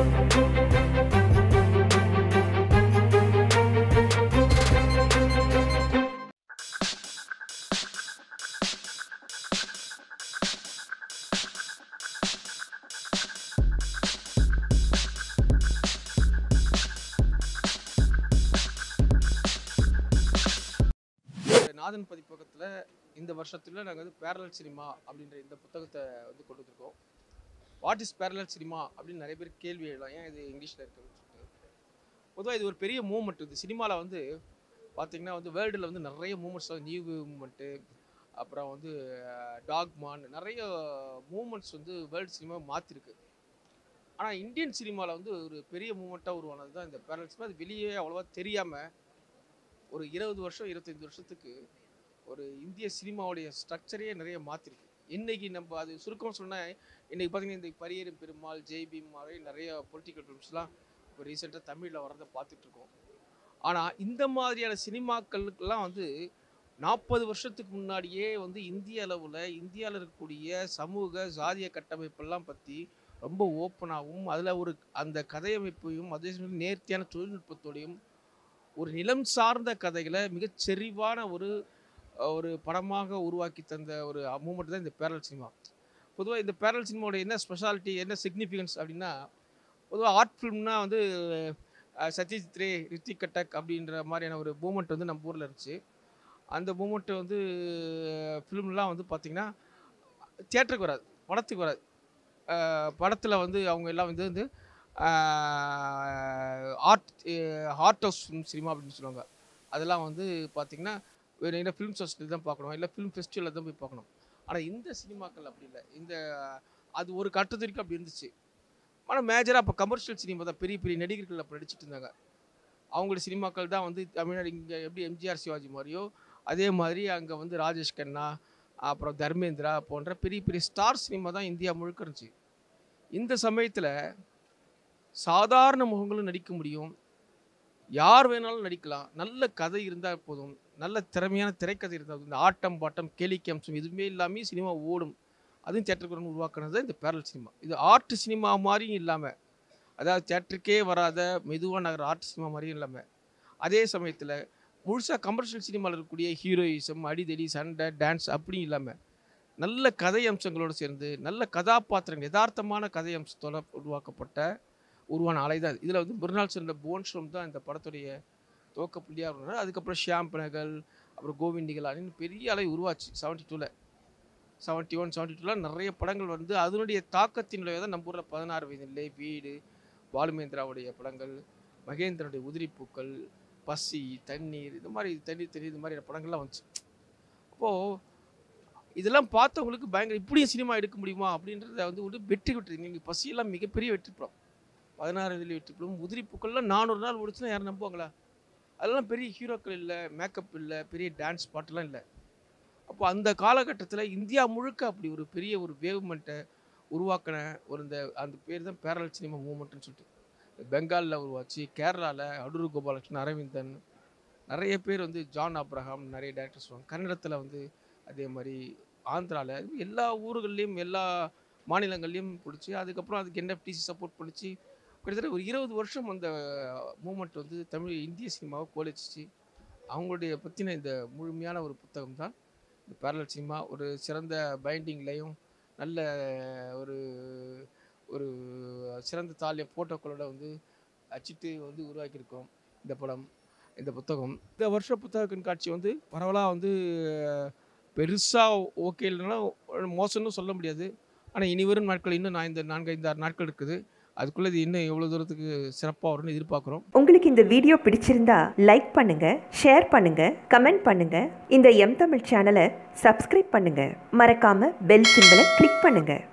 நாதன் பதிப்பகத்தில் இந்த வருஷத்தில் நாங்கள் வந்து பேரலல் சினிமா அப்படின்ற இந்த புத்தகத்தை வந்து கொண்டு வந்திருக்கோம் வாட் இஸ் பேரலல் சினிமா அப்படின்னு நிறைய பேர் கேள்வி எழலாம் ஏன் இது இங்கிலீஷில் இருக்குன்னு சொல்லிட்டு பொதுவாக இது ஒரு பெரிய மூமெண்ட் இது சினிமாவில் வந்து பார்த்திங்கன்னா வந்து வேர்ல்டில் வந்து நிறைய மூமெண்ட்ஸ் நியூ மூமெண்ட்டு அப்புறம் வந்து டாக்மான் நிறைய மூமெண்ட்ஸ் வந்து வேர்ல்டு சினிமா மாற்றிருக்கு ஆனால் இந்தியன் சினிமாவில் வந்து ஒரு பெரிய மூமெண்ட்டாக உருவானது தான் இந்த பேரலல் சினிமா அது வெளியே அவ்வளோவா தெரியாமல் ஒரு இருபது வருஷம் இருபத்தஞ்சி வருஷத்துக்கு ஒரு இந்திய சினிமாவுடைய ஸ்ட்ரக்சரையே நிறைய மாற்றிருக்கு இன்னைக்கு நம்ம அது சுருக்கம் சொன்னால் இன்னைக்கு பார்த்தீங்கன்னா இந்த பரியரும் பெருமாள் ஜெய் பீம் மாதிரி நிறைய பொலிட்டிக்கல் ஃபிலிம்ஸ்லாம் இப்போ ரீசெண்டாக தமிழில் வரதை பார்த்துட்டு இருக்கோம் ஆனால் இந்த மாதிரியான சினிமாக்களுக்கெல்லாம் வந்து நாற்பது வருஷத்துக்கு முன்னாடியே வந்து இந்திய அளவில் இந்தியாவில் இருக்கக்கூடிய சமூக ஜாதிய கட்டமைப்பெல்லாம் பற்றி ரொம்ப ஓப்பனாகவும் அதில் ஒரு அந்த கதையமைப்பையும் அதே சமயம் நேர்த்தியான தொழில்நுட்பத்தோடையும் ஒரு நிலம் சார்ந்த கதைகளை மிகச் செறிவான ஒரு ஒரு படமாக உருவாக்கி தந்த ஒரு மூமெண்ட் தான் இந்த பேரல் சினிமா பொதுவாக இந்த பேரல் சினிமாவோட என்ன ஸ்பெஷாலிட்டி என்ன சிக்னிஃபிகன்ஸ் அப்படின்னா பொதுவாக ஆர்ட் ஃபிலிம்னா வந்து அஹ், சத்யஜித் ரே ரித்திக் கட்டக் அப்படின்ற மாதிரியான ஒரு மூமெண்ட் வந்து நம்ம ஊரில் இருந்துச்சு அந்த மூமெண்ட் வந்து ஃபிலிம்லாம் வந்து பார்த்திங்கன்னா தியேட்டருக்கு வராது படத்துக்கு வராது படத்தில் வந்து அவங்க எல்லாம் வந்து வந்து art art house film cinema அப்படின்னு சொல்லுவாங்க அதெல்லாம் வந்து பார்த்திங்கன்னா வேறு என்ன ஃபிலிம் சொசைட்டியில் தான் பார்க்கணும் இல்லை ஃபிலிம் ஃபெஸ்டிவலில் தான் போய் பார்க்கணும் ஆனால் இந்த சினிமாக்கள் அப்படி இல்லை இந்த அது ஒரு கட்டத்திற்கு அப்படி இருந்துச்சு ஆனால் மேஜராக அப்போ கமர்ஷியல் சினிமா தான் பெரிய பெரிய நடிகர்கள் அப்போ நடிச்சிட்டு இருந்தாங்க அவங்களுடைய சினிமாக்கள் தான் வந்து தமிழ்நாடு இங்கே எப்படி எம்ஜிஆர் சிவாஜி மாதிரியோ அதே மாதிரி அங்கே வந்து ராஜேஷ் கண்ணா அப்புறம் தர்மேந்திரா போன்ற பெரிய பெரிய ஸ்டார் சினிமா தான் இந்தியா முழுக்க இருந்துச்சு இந்த சமயத்தில் சாதாரண முகங்களும் நடிக்க முடியும் யார் வேணாலும் நடிக்கலாம் நல்ல கதை இருந்தால் போதும் நல்ல திறமையான திரைக்கதை இருந்தால் போதும். இந்த ஆட்டம் பாட்டம் கேளிக்கை அம்சம் எதுவுமே இல்லாமல் சினிமா ஓடும் அதுவும் தேட்டருக்கு உருவாக்குனது தான் இந்த பேரல் சினிமா இது ஆர்ட் சினிமா மாதிரியும் இல்லாமல் அதாவது தேட்டருக்கே வராத மெதுவாக நகர ஆர்ட் சினிமா மாதிரியும் இல்லாமல் அதே சமயத்தில் முழுசாக கமர்ஷியல் சினிமாவில் இருக்கக்கூடிய ஹீரோயிசம் அடிதடி சண்டை டான்ஸ் அப்படியும் இல்லாமல் நல்ல கதை அம்சங்களோடு சேர்ந்து நல்ல கதாபாத்திரங்கள் யதார்த்தமான கதை அம்சத்தோட உருவாக்கப்பட்ட உருவான அலை தான் இதில் வந்து மிருநாள் சென்ற போன் ஷோம் தான் இந்த படத்துடைய துவக்க புள்ளியாக இருந்தார் அதுக்கப்புறம் ஷியாம் பினகல் அப்புறம் கோவிந்திகள் அப்படின்னு பெரிய அலை உருவாச்சு செவன்ட்டி டூவில் செவன்ட்டி ஒன் செவன்ட்டி டூவில் நிறைய படங்கள் வந்து அதனுடைய தாக்கத்தின் விளைவாக தான் நம்ம ஊரில் பதினாறு வயதிலே வீடு பாலுமேந்திராவுடைய படங்கள் மகேந்திரனுடைய உதிரிப்பூக்கள் பசி தண்ணீர் இந்த மாதிரி தண்ணீர் தண்ணீர் இந்த மாதிரி படங்கள்லாம் வந்துச்சு அப்போது இதெல்லாம் பார்த்தவங்களுக்கு பயங்கர இப்படியும் சினிமா எடுக்க முடியுமா அப்படின்றத வந்து ஒரு வெற்றி விட்டுருங்க நீங்கள் பசியெல்லாம் மிகப்பெரிய வெற்றி படம் பதினாறு வயதில் வெற்றி படம் உதிரிப்பூக்கள்லாம் நானூறு நாள் ஓடிச்சுன்னா யாரும் நம்புவாங்களா அதெல்லாம் பெரிய ஹீரோக்கள் இல்லை மேக்கப் இல்லை பெரிய டான்ஸ் பாட்டுலாம் இல்லை அப்போ அந்த காலகட்டத்தில் இந்தியா முழுக்க அப்படி ஒரு பெரிய ஒரு வேவ்மெண்ட்டை உருவாக்கின ஒரு இந்த அந்த பேர் தான் பேரல் சினிமா மூமெண்ட்னு சொல்லிட்டு பெங்காலில் உருவாச்சு கேரளாவில் அடூர் கோபாலகிருஷ்ணன் அரவிந்தன் நிறைய பேர் வந்து ஜான் அப்ரஹாம் நிறைய டேரக்டர்ஸ் சொல்லுவாங்க கன்னடத்தில் வந்து அதே மாதிரி ஆந்திராவில் எல்லா ஊர்கள்லேயும் எல்லா மாநிலங்கள்லேயும் பிடிச்சி அதுக்கப்புறம் அதுக்கு என்எஃப்டிசி சப்போர்ட் பண்ணிச்சு கிட்டத்தட்ட ஒரு இருபது வருஷம் அந்த மூமெண்ட் வந்து தமிழ் இந்திய சினிமாவை கோலிச்சிச்சு அவங்களுடைய பற்றின இந்த முழுமையான ஒரு புத்தகம் தான் இந்த பேரலல் சினிமா ஒரு சிறந்த பைண்டிங்லையும் நல்ல ஒரு ஒரு சிறந்த தாலிய ஃபோட்டோக்களோட வந்து அச்சிட்டு வந்து உருவாக்கியிருக்கோம் இந்த படம் இந்த புத்தகம் இந்த வருஷ புத்தக கண்காட்சி வந்து பரவலாக வந்து பெருசாக ஓகே இல்லைனாலும் மோசம்னு சொல்ல முடியாது ஆனால் இனி வரும் நாட்கள் இன்னும் நான் இந்த நான்கு ஐந்து ஆறு நாட்கள் இருக்குது அதுக்குள்ளே இது இன்னும் எவ்வளோ தூரத்துக்கு சிறப்பாக வரும்னு எதிர்பார்க்குறோம் உங்களுக்கு இந்த வீடியோ பிடிச்சிருந்தா லைக் பண்ணுங்க ஷேர் பண்ணுங்க கமெண்ட் பண்ணுங்க இந்த எம் தமிழ் சேனலை சப்ஸ்கிரைப் பண்ணுங்க மறக்காம பெல் சிம்பலை கிளிக் பண்ணுங்க